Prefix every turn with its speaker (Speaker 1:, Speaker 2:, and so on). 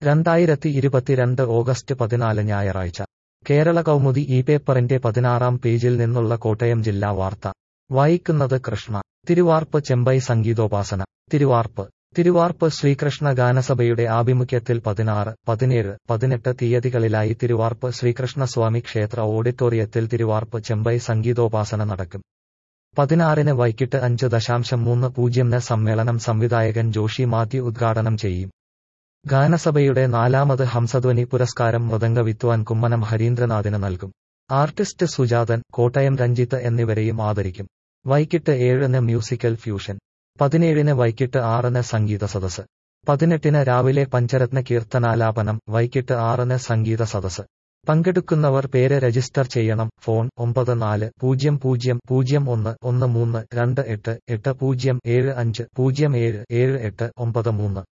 Speaker 1: രണ്ടായിരത്തി ഇരുപത്തിരണ്ട് ഓഗസ്റ്റ് പതിനാല് ഞായറാഴ്ച കേരള കൗമുദി ഈ പേപ്പറിന്റെ പതിനാറാം പേജിൽ നിന്നുള്ള കോട്ടയം ജില്ലാ വാർത്ത വായിക്കുന്നത് കൃഷ്ണ തിരുവാർപ്പ് ചെമ്പൈ സംഗീതോപാസന തിരുവാർപ്പ് തിരുവാർപ്പ് ശ്രീകൃഷ്ണ ഗാനസഭയുടെ ആഭിമുഖ്യത്തിൽ പതിനാറ് പതിനേഴ് പതിനെട്ട് തീയതികളിലായി തിരുവാർപ്പ് ശ്രീകൃഷ്ണസ്വാമി ക്ഷേത്ര ഓഡിറ്റോറിയത്തിൽ തിരുവാർപ്പ് ചെമ്പൈ സംഗീതോപാസന നടക്കും പതിനാറിന് വൈകിട്ട് അഞ്ച് ദശാംശം മൂന്ന് പൂജ്യംന് സമ്മേളനം സംവിധായകൻ ജോഷി മാത്യു ഉദ്ഘാടനം ചെയ്യും ഗാനസഭയുടെ നാലാമത് ഹംസധ്വനി പുരസ്കാരം മൃദംഗ വിദ്വാൻ കുമ്മനം ഹരീന്ദ്രനാഥിന് നൽകും ആർട്ടിസ്റ്റ് സുജാതൻ കോട്ടയം രഞ്ജിത്ത് എന്നിവരെയും ആദരിക്കും വൈകിട്ട് ഏഴിന് മ്യൂസിക്കൽ ഫ്യൂഷൻ പതിനേഴിന് വൈകിട്ട് ആറിന് സംഗീത സദസ് പതിനെട്ടിന് രാവിലെ പഞ്ചരത്ന കീർത്തനാലാപനം വൈകിട്ട് ആറിന് സംഗീത സദസ് പങ്കെടുക്കുന്നവർ പേര് രജിസ്റ്റർ ചെയ്യണം ഫോൺ ഒമ്പത് നാല് പൂജ്യം പൂജ്യം പൂജ്യം ഒന്ന് ഒന്ന് മൂന്ന് രണ്ട് എട്ട് എട്ട് പൂജ്യം ഏഴ് അഞ്ച് പൂജ്യം ഏഴ് ഏഴ് എട്ട് ഒമ്പത് മൂന്ന്